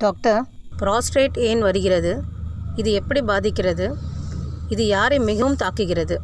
doctor prostrate ஏன் வருகிறது இது எப்படி பாதிக்கிறது இது யாரை மிகவும் தாக்குகிறது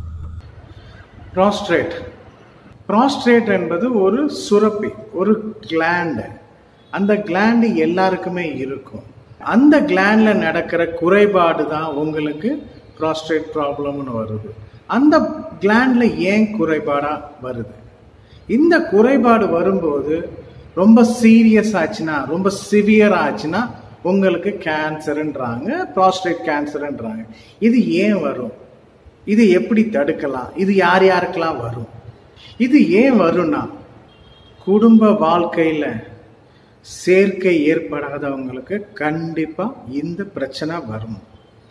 ப்ராஸ்ட்ரேட் ப்ராஸ்ட்ரேட் என்பது ஒரு சுரப்பி ஒரு கிளாண்டு அந்த கிளாண்டு எல்லாருக்குமே இருக்கும் அந்த கிளாண்டில் நடக்கிற குறைபாடு தான் உங்களுக்கு ப்ராஸ்ட்ரேட் ப்ராப்ளம்னு வருது அந்த கிளாண்டில் ஏன் குறைபாடாக வருது இந்த குறைபாடு வரும்போது ரொம்ப சீரியஸ் ஆச்சுன்னா ரொம்ப சிவியர் ஆச்சுன்னா உங்களுக்கு கேன்சருன்றாங்க ப்ராஸ்டேட் கேன்சருன்றாங்க இது ஏன் வரும் இது எப்படி தடுக்கலாம் இது யார் யாருக்கெல்லாம் வரும் இது ஏன் வரும்னா குடும்ப வாழ்க்கையில் சேர்க்கை ஏற்படாதவங்களுக்கு கண்டிப்பாக இந்த பிரச்சனை வரும்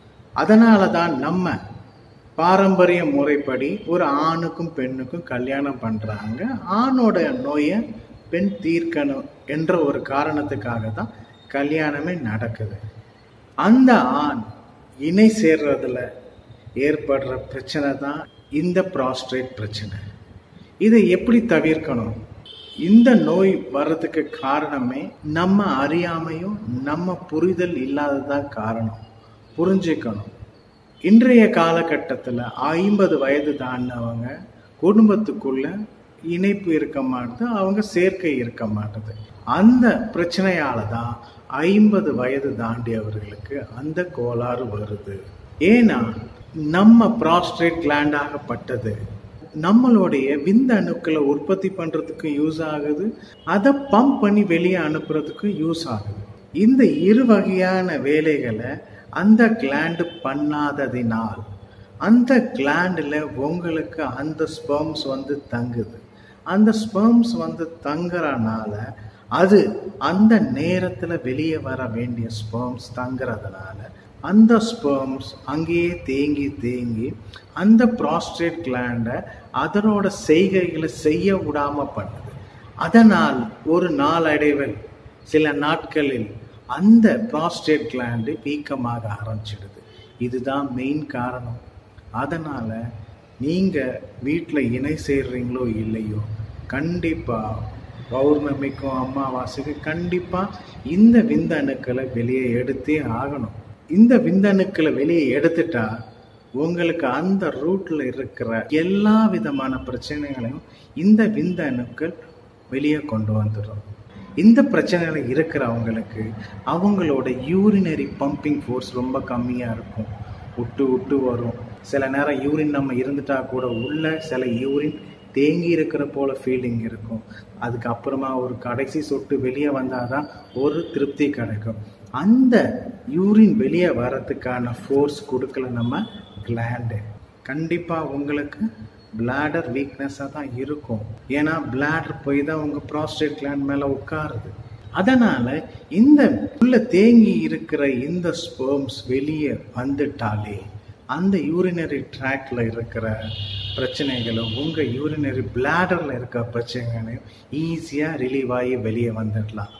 அதனால தான் நம்ம பாரம்பரிய முறைப்படி ஒரு ஆணுக்கும் பெண்ணுக்கும் கல்யாணம் பண்ணுறாங்க ஆணோட நோயை பெண் தீர்க்கணும் என்ற ஒரு காரணத்துக்காக தான் கல்யாணமே நடக்குது அந்த ஆண் இணை சேர்றதுல ஏற்படுற பிரச்சனை தான் இந்த ப்ராஸ்ட்ரேட் பிரச்சனை இதை எப்படி தவிர்க்கணும் இந்த நோய் வர்றதுக்கு காரணமே நம்ம அறியாமையும் நம்ம புரிதல் இல்லாததான் காரணம் புரிஞ்சுக்கணும் இன்றைய காலகட்டத்தில் ஐம்பது வயது தாண்டினவங்க குடும்பத்துக்குள்ள இணைப்பு இருக்க மாட்டுது அவங்க சேர்க்கை இருக்க மாட்டுது அந்த பிரச்சனையால தான் ஐம்பது வயது தாண்டியவர்களுக்கு அந்த கோளாறு வருது ஏன்னா நம்ம ப்ராஸ்ட்ரேட் கிளாண்டாகப்பட்டது நம்மளுடைய விந்தணுக்களை உற்பத்தி பண்றதுக்கு யூஸ் ஆகுது அதை பம்ப் பண்ணி வெளியே அனுப்புறதுக்கு யூஸ் ஆகுது இந்த இரு வகையான வேலைகளை அந்த கிளாண்டு பண்ணாததினால் அந்த கிளாண்டில் உங்களுக்கு அந்த ஸ்பெர்ம்ஸ் வந்து தங்குது அந்த ஸ்பெர்ம்ஸ் வந்து தங்குறனால அது அந்த நேரத்தில் வெளியே வர வேண்டிய ஸ்பெர்ம்ஸ் தங்குறதுனால அந்த ஸ்பெர்ம்ஸ் அங்கேயே தேங்கி தேங்கி அந்த ப்ராஸ்டேட் கிளாண்டை அதனோட செய்கைகளை செய்ய விடாமல் பண்ணுது அதனால் ஒரு நாளடைவில் சில நாட்களில் அந்த ப்ராஸ்டேட் கிளாண்டு வீக்கமாக ஆரம்பிச்சிடுது இதுதான் மெயின் காரணம் அதனால் நீங்கள் வீட்டில் இணை சேர்றீங்களோ இல்லையோ கண்டிப்பாக பௌர்ணமிக்கும் அமாவாசைக்கும் கண்டிப்பாக இந்த விந்தணுக்களை வெளியே எடுத்தே ஆகணும் இந்த விந்தணுக்களை வெளியே எடுத்துட்டா உங்களுக்கு அந்த ரூட்ல இருக்கிற எல்லா விதமான பிரச்சனைகளையும் இந்த விந்தணுக்கள் வெளியே கொண்டு வந்துடும் இந்த பிரச்சனைகள் இருக்கிறவங்களுக்கு அவங்களோட யூரினரி பம்பிங் ஃபோர்ஸ் ரொம்ப கம்மியாக இருக்கும் விட்டு விட்டு வரும் சில நேரம் யூரின் நம்ம இருந்துட்டா கூட உள்ள சில யூரின் தேங்கி இருக்கிற போல ஃபீலிங் இருக்கும் அதுக்கப்புறமா ஒரு கடைசி சொட்டு வெளியே வந்தாதான் ஒரு திருப்தி கிடைக்கும் அந்த யூரின் வெளியே வர்றதுக்கான ஃபோர்ஸ் கொடுக்கல நம்ம கிளாண்டு கண்டிப்பாக உங்களுக்கு பிளாடர் வீக்னஸாக தான் இருக்கும் ஏன்னா பிளாடர் போய் தான் உங்கள் ப்ராஸ்டேட் கிளாண்ட் மேலே உட்காருது அதனால் இந்த உள்ள தேங்கி இருக்கிற இந்த ஸ்பெர்ம்ஸ் வெளியே வந்துட்டாலே அந்த யூரினரி ட்ராக்ல இருக்கிற பிரச்சனைகளும் உங்கள் யூரினரி பிளாடரில் இருக்கிற பிரச்சனைகளையும் ஈஸியாக ரிலீவ் ஆகி வெளியே வந்துடலாம்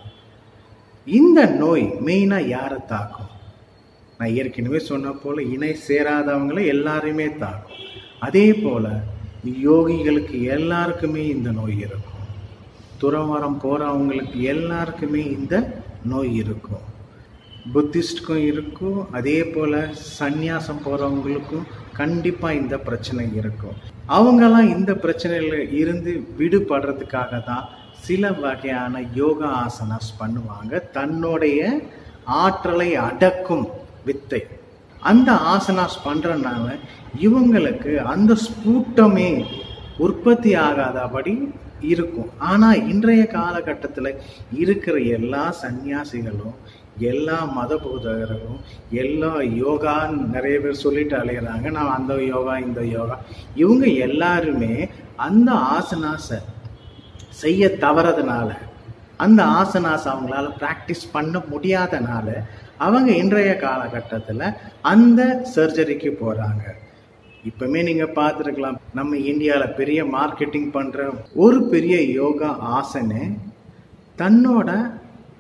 இந்த நோய் மெயினாக யாரை தாக்கும் நான் ஏற்கனவே சொன்ன போல் இணை சேராதவங்களை எல்லாரையுமே தாக்கும் அதே போல் யோகிகளுக்கு எல்லாருக்குமே இந்த நோய் இருக்கும் துறவரம் போகிறவங்களுக்கு எல்லாருக்குமே இந்த நோய் இருக்கும் புத்திஸ்டுக்கும் இருக்கும் அதே போல் சந்நியாசம் போகிறவங்களுக்கும் கண்டிப்பாக இந்த பிரச்சனை இருக்கும் அவங்கெல்லாம் இந்த பிரச்சனையில் இருந்து விடுபடுறதுக்காக தான் சில வகையான யோகா ஆசனாஸ் பண்ணுவாங்க தன்னுடைய ஆற்றலை அடக்கும் வித்தை அந்த ஆசனாஸ் பண்ணுறனால இவங்களுக்கு அந்த ஸ்பூட்டமே உற்பத்தி ஆகாதபடி இருக்கும் ஆனால் இன்றைய காலகட்டத்தில் இருக்கிற எல்லா சன்னியாசிகளும் எல்லா மத போதகர்களும் எல்லா யோகான்னு நிறைய பேர் சொல்லிட்டு அலையிறாங்க நான் அந்த யோகா இந்த யோகா இவங்க எல்லாருமே அந்த ஆசனாஸை செய்ய தவறதுனால அந்த ஆசனாஸ் அவங்களால ப்ராக்டிஸ் பண்ண முடியாதனால அவங்க இன்றைய காலகட்டத்தில் அந்த சர்ஜரிக்கு போகிறாங்க இப்பவுமே நீங்கள் பார்த்துருக்கலாம் நம்ம இந்தியாவில் பெரிய மார்க்கெட்டிங் பண்ணுற ஒரு பெரிய யோகா ஆசனை தன்னோட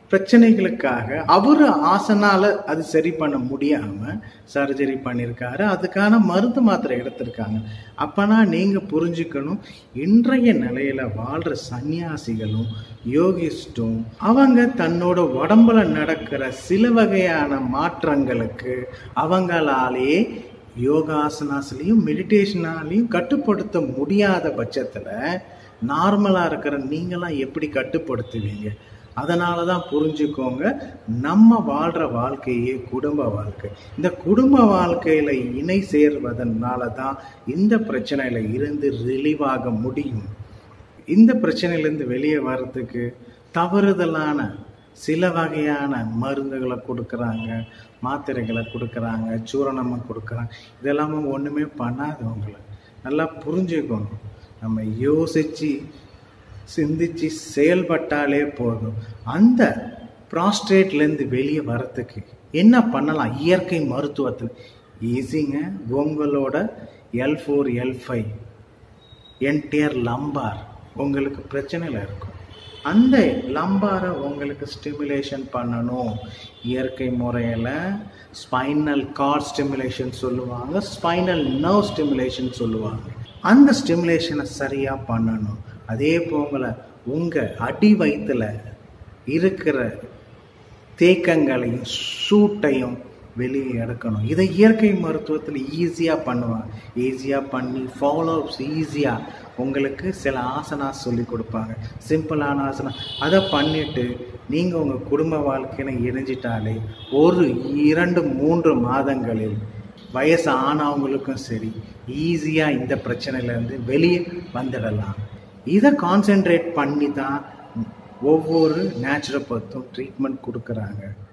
பிரச்சனைகளுக்காக அவரு ஆசனால அது சரி பண்ண முடியாம சர்ஜரி பண்ணியிருக்காரு அதுக்கான மருந்து மாத்திரை எடுத்திருக்காங்க அப்பனா நீங்க புரிஞ்சுக்கணும் இன்றைய நிலையில வாழ்ற சன்னியாசிகளும் யோகிஸ்டும் அவங்க தன்னோட உடம்புல நடக்கிற சில வகையான மாற்றங்களுக்கு அவங்களாலேயே யோகாசனாஸ்லையும் மெடிடேஷனாலையும் கட்டுப்படுத்த முடியாத பட்சத்தில் நார்மலாக இருக்கிற நீங்களாம் எப்படி கட்டுப்படுத்துவீங்க அதனால தான் புரிஞ்சுக்கோங்க நம்ம வாழ்கிற வாழ்க்கையே குடும்ப வாழ்க்கை இந்த குடும்ப வாழ்க்கையில் இணை சேர்வதனால தான் இந்த பிரச்சனையில் இருந்து ரிலீவ் ஆக முடியும் இந்த பிரச்சனையிலேருந்து வெளியே வர்றதுக்கு தவறுதலான சில வகையான மருந்துகளை கொடுக்குறாங்க மாத்திரைகளை கொடுக்குறாங்க சூரணமாக கொடுக்குறாங்க இதெல்லாமே ஒன்றுமே பண்ணாதவங்களை நல்லா புரிஞ்சுக்கணும் நம்ம யோசித்து சிந்திச்சு செயல்பட்டாலே போதும் அந்த ப்ராஸ்ட்ரேட்லேருந்து வெளியே வரத்துக்கு என்ன பண்ணலாம் இயற்கை மருத்துவத்தில் ஈஸிங்க உங்களோட எல் ஃபோர் எல் ஃபைவ் என்டிஆர் லம்பார் உங்களுக்கு பிரச்சனையில் இருக்கும் அந்த லம்பாரை உங்களுக்கு ஸ்டிமுலேஷன் பண்ணணும் இயற்கை முறையில் ஸ்பைனல் கார்ட் ஸ்டிமுலேஷன் சொல்லுவாங்க ஸ்பைனல் நர்வ் ஸ்டிமுலேஷன் சொல்லுவாங்க அந்த ஸ்டிமுலேஷனை சரியாக பண்ணணும் அதே போல உங்கள் அடி வயிற்றுல இருக்கிற தேக்கங்களையும் சூட்டையும் வெளியே எடுக்கணும் இதை இயற்கை மருத்துவத்தில் ஈஸியாக பண்ணுவாங்க ஈஸியாக பண்ணி ஃபாலோஅப்ஸ் ஈஸியாக உங்களுக்கு சில ஆசனாஸ் சொல்லி கொடுப்பாங்க சிம்பிளான ஆசனா அதை பண்ணிவிட்டு நீங்கள் உங்கள் குடும்ப வாழ்க்கையில் இணைஞ்சிட்டாலே ஒரு இரண்டு மூன்று மாதங்களில் வயசு ஆனவங்களுக்கும் சரி ஈஸியாக இந்த பிரச்சனையிலேருந்து வெளியே வந்துடலாம் இதை கான்சென்ட்ரேட் பண்ணி தான் ஒவ்வொரு நேச்சுரோபத்தும் ட்ரீட்மெண்ட் கொடுக்குறாங்க